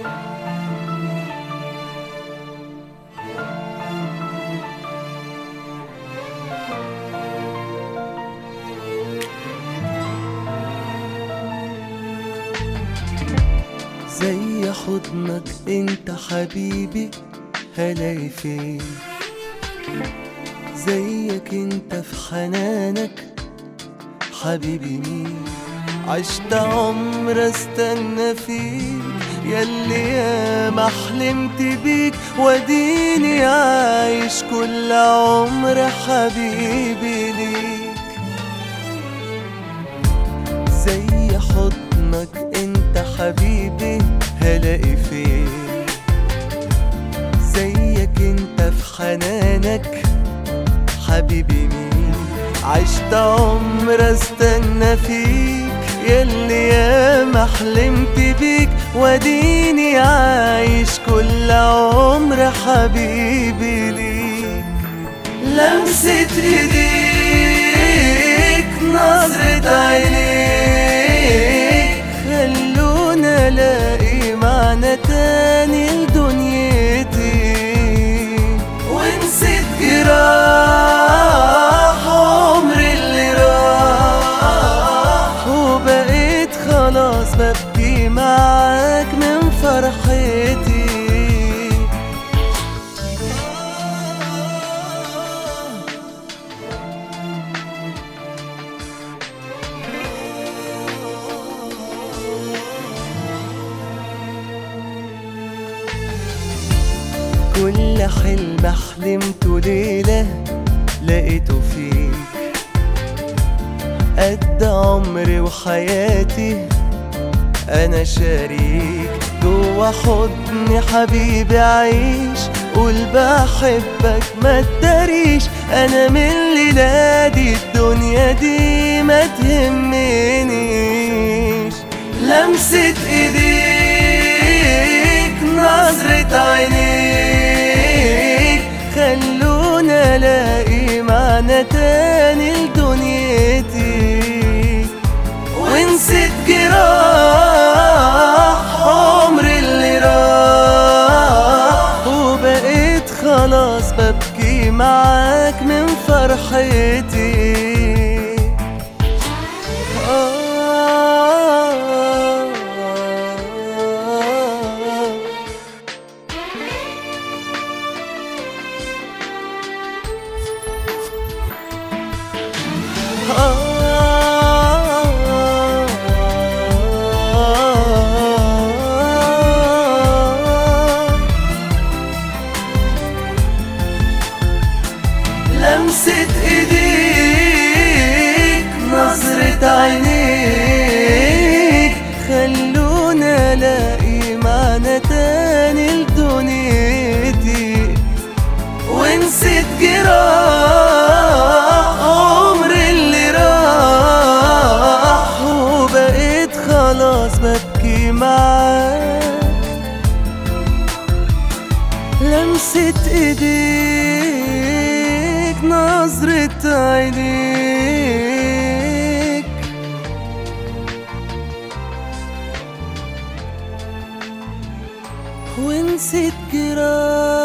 زي حضنك انت حبيبي هلاقي فين زيك انت في حنانك حبيبي مين عشت عمر استنى فيك ياللي يا ما حلمت بيك وديني عايش كل عمر حبيبي ليك زي حضنك انت حبيبي هلاقي فين زيك انت في حنانك حبيبي مين عشت عمر استنى فيك ياللي يا ما حلمت بيك وديني عايش كل عمر حبيبي ليك لمسة ايديك نظرة عينيك خلونا الاقي معنى تاني لدنيتي ونسيت جراح عمر اللي راح وبقيت خلاص ببكي معاك من فرحتي كل حلم حلمته ليلة لقيته فيك قد عمري وحياتي أنا شريك جوا حضني حبيبي عيش قول بحبك ما تداريش أنا من ليلادي الدنيا دي ما تهمنيش لمسة ايديك نظرة عينيك خلونا الاقي معنى تاني لدنيتي ونسيت جراح عمر اللي راح وبقيت خلاص ببكي معاك من فرحتي آه لمسة ايديك نظرة عينيك خلونا الاقي معنى تاني لدنيتي ونسيت جراح عمر اللي راح وبقيت خلاص ببكي معاك لمسة ايديك نظرة عينيك ونسيت جراح